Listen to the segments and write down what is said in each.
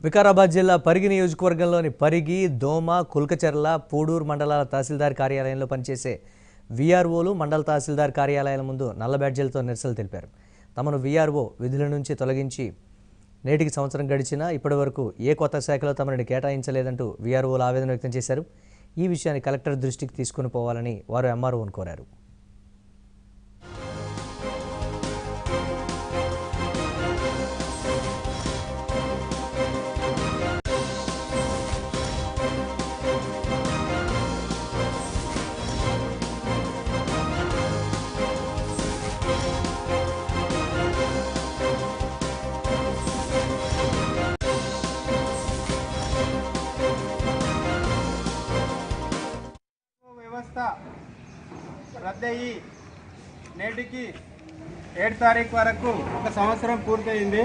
వికారాబాద్ జిల్లా పరిగి నియోజకవర్గంలోని పరిగి దోమ కుల్కచెర్ల పూడూరు మండలాల తహసీల్దార్ కార్యాలయంలో పనిచేసే వీఆర్ఓలు మండల తహసీల్దార్ కార్యాలయాల ముందు నల్ల బ్యాడ్జీలతో నిరసనలు తెలిపారు తమను వీఆర్ఓ విధుల నుంచి తొలగించి నేటికి సంవత్సరం గడిచినా ఇప్పటివరకు ఏ కొత్త శాఖలో తమని కేటాయించలేదంటూ వీఆర్ఓలు ఆవేదన వ్యక్తం చేశారు ఈ విషయాన్ని కలెక్టర్ దృష్టికి తీసుకుని పోవాలని వారు ఎంఆర్ఓను కోరారు వ్యవస్థ రద్దయి నేటికి ఏడు తారీఖు వరకు ఒక సంవత్సరం పూర్తయింది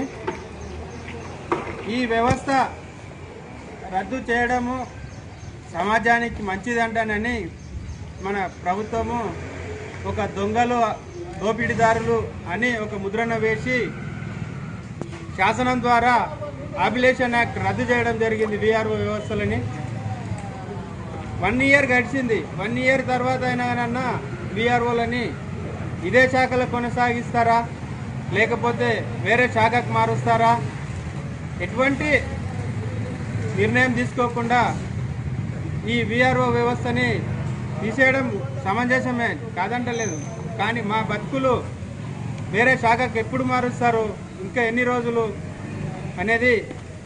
ఈ వ్యవస్థ రద్దు చేయడము సమాజానికి మంచిదంటానని మన ప్రభుత్వము ఒక దొంగలు దోపిడీదారులు అని ఒక ముద్రణ వేసి శాసనం ద్వారా అభిలేషన్ యాక్ట్ రద్దు చేయడం జరిగింది విఆర్ఓ వ్యవస్థలని వన్ ఇయర్ గడిచింది వన్ ఇయర్ తర్వాత అయినా విఆర్ఓలని ఇదే శాఖలో కొనసాగిస్తారా లేకపోతే వేరే శాఖకు మారుస్తారా ఎటువంటి నిర్ణయం తీసుకోకుండా ఈ విఆర్ఓ వ్యవస్థని తీసేయడం సమంజసమే కాదంటలేదు కానీ మా బతుకులు వేరే శాఖకు ఎప్పుడు మారుస్తారు ఇంకా ఎన్ని రోజులు అనేది